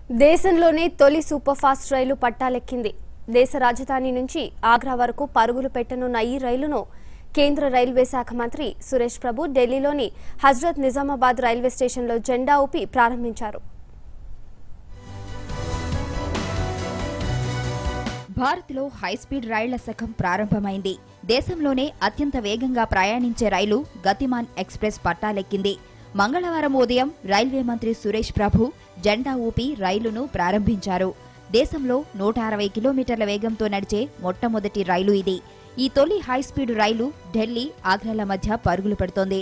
దేశంలోనే తొలి super fast రైలు పట్టాలెక్కింది దేశ రాజధాని నుంచి ఆగ్రా వరకు పరుగులు పెట్టనున్న ఈ రైలును కేంద్ర రైల్వే శాఖ మంత్రి సురేష్ ప్రభు ఢిల్లీలోని హజ్రత్ నిజామాబాద్ రైల్వే స్టేషన్లో జెండా ఊపి ప్రారంభించారు భారత్లో హైస్పీడ్ రైళ్ల శకం ప్రారంభమైంది దేశంలోనే అత్యంత వేగంగా ప్రయాణించే రైలు గతిమాన్ ఎక్స్ప్రెస్ పట్టాలెక్కింది మంగళవారం ఉదయం రైల్వే మంత్రి సురేష్ ప్రభు జెండా ఊపి రైలును ప్రారంభించారు దేశంలో నూట అరవై కిలోమీటర్ల వేగంతో నడిచే మొట్టమొదటి రైలు ఇది ఈ తొలి హైస్పీడ్ రైలు ఢిల్లీ ఆగ్రాల మధ్య పరుగులు పెడుతోంది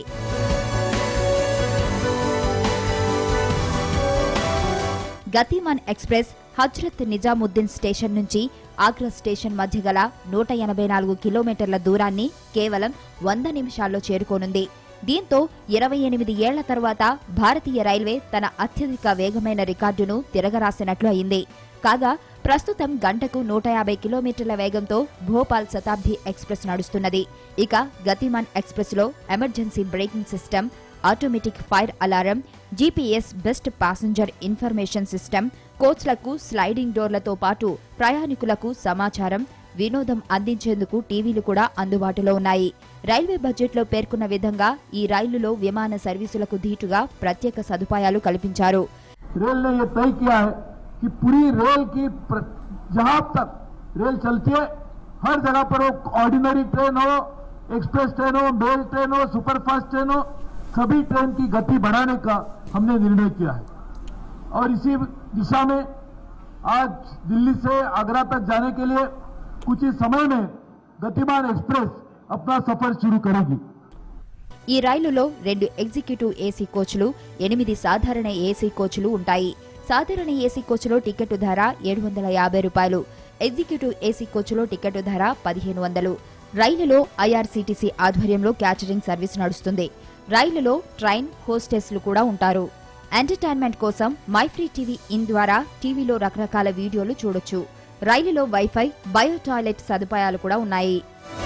గతిమాన్ ఎక్స్ప్రెస్ హజ్రత్ నిజాముద్దీన్ స్టేషన్ నుంచి ఆగ్రా స్టేషన్ మధ్య గల నూట ఎనభై నాలుగు కిలోమీటర్ల దూరాన్ని కేవలం వంద నిమిషాల్లో చేరుకోనుంది దీంతో ఇరవై ఎనిమిది ఏళ్ల తర్వాత భారతీయ రైల్వే తన అత్యధిక వేగమైన రికార్డును తిరగరాసినట్లు అయింది కాగా ప్రస్తుతం గంటకు నూట యాభై కిలోమీటర్ల వేగంతో భోపాల్ శతాబ్ది ఎక్స్ప్రెస్ నడుస్తున్నది ఇక గతిమాన్ ఎక్స్ప్రెస్ లో emergency braking system automatic fire alarm GPS based passenger information system కోచ్లకు స్లైడింగ్ డోర్లతో పాటు ప్రయాణికులకు సమాచారం వినోదం అందించేందుకు టీవీలు కూడా అందుబాటులో ఉన్నాయి రైల్వే బడ్జెట్లో పేర్కొన్న విధంగా ఈ రైలులో విమాన సర్వీసులకు ధీటుగా ప్రత్యేక సదుపాయాలు కల్పించారు रेल ने ये तय किया है कि पूरी रेल की प्र- जहां तक रेल चलती है हर जगह पर वो ऑर्डिनरी ट्रेन हो एक्सप्रेस ट्रेन हो मेल ट्रेन हो सुपरफास्ट ट्रेन हो सभी ट्रेन की गति बढ़ाने का हमने निर्णय किया है और इसी दिशा में आज दिल्ली से आगरा तक जाने के लिए कुछ ही समय में गतिमान एक्सप्रेस अपना सफर शुरू करेगी ఈ రైలులో రెండు ఎగ్జిక్యూటివ్ ఏసీ కోచ్లు ఎనిమిది సాధారణ ఏసీ కోచ్లు ఉంటాయి సాధారణ ఏసీ కోచ్లో టికెట్ ధర ఏడు వందల యాభై రూపాయలు ఎగ్జిక్యూటివ్ ఏసీ కోచ్లో టికెట్ ధర పదిహేను వందలు రైలులో ఐఆర్సీటీసీ ఆధ్వర్యంలో క్యాటరింగ్ సర్వీస్ నడుస్తుంది రైలులో ట్రైన్ హోస్టెస్లు కూడా ఉంటారు ఎంటర్టైన్మెంట్ కోసం మై ఫ్రీ టీవీ ఇన్ ద్వారా టీవీలో రకరకాల వీడియోలు చూడొచ్చు రైలులో వైఫై బయో టాయిలెట్ సదుపాయాలు కూడా ఉన్నాయి